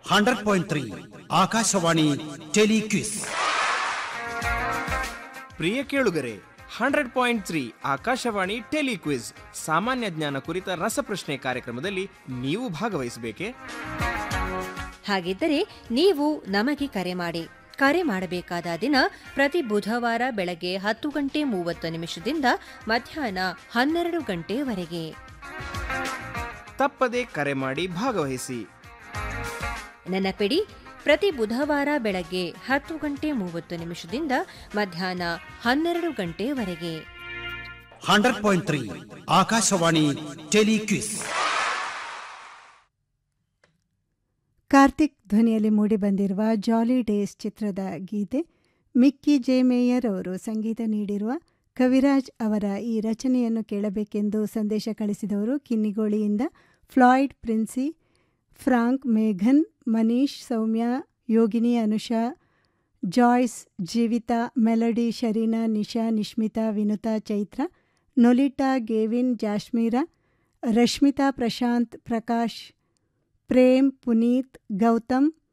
hundred point three Akashvani telequiz ಪ್ರಿಯ ಕೇಳುಗರೆ hundred point three Akashvani telequiz ಸಾಮಾನ್ಯ ಜ್ಞಾನ ಕುರಿತ ರಸಪ್ರಶ್ನೆ ಕಾರ್ಯಕ್ರಮದಲ್ಲಿ ನೀವು ಭಾಗವಹಿಸಬೇಕೆ ಹಾಗಿದ್ದರೆ ನೀವು ನಮಗೆ ಕರೆ ಮಾಡಿ ಕರೆ ಮಾಡಬೇಕಾದ ದಿನ ಪ್ರತಿ ಬುಧವಾರ ಬೆಳಗ್ಗೆ ಹತ್ತು ಗಂಟೆ ಮೂವತ್ತು ನಿಮಿಷದಿಂದ ಮಧ್ಯಾಹ್ನ ಹನ್ನೆರಡು ಗಂಟೆವರೆಗೆ ತಪ್ಪದೆ ಕರೆ ಮಾಡಿ ಭಾಗವಹಿಸಿ ನೆನಪಿಡಿ ಪ್ರತಿ ಬುಧವಾರ ಬೆಳಗ್ಗೆ ಹತ್ತು ಗಂಟೆ ಮೂವತ್ತು ನಿಮಿಷದಿಂದ ಮಧ್ಯಾಹ್ನ ಹನ್ನೆರಡು ಗಂಟೆವರೆಗೆ hundred point three Akashvani telequiz Karthik ಧ್ವನಿಯಲ್ಲಿ ಮೂಡಿಬಂದಿರುವ ಜಾಲಿ ಡೇಸ್ ಚಿತ್ರದ ಗೀತೆ ಮಿಕ್ಕಿ ಜೆ ಮೇಯರ್ ಅವರು ಸಂಗೀತ ನೀಡಿರುವ ಕವಿರಾಜ್ ಅವರ ಈ ರಚನೆಯನ್ನು ಕೇಳಬೇಕೆಂದು ಸಂದೇಶ ಕಳಿಸಿದವರು ಕಿನ್ನಿಗೋಳಿಯಿಂದ ಫ್ಲಾಯ್ಡ್ ಪ್ರಿನ್ಸಿ ಫ್ರಾಂಕ್ ಮೇಘನ್ Manish Soumya Yogini Anusha Joyce Jeevitha Melody Shareena Nisha Nishmitha Vinutha Chaitra Nolita Gavin Jashmira Rashmitha Prashanth Prakash Prem Puneeth Gautam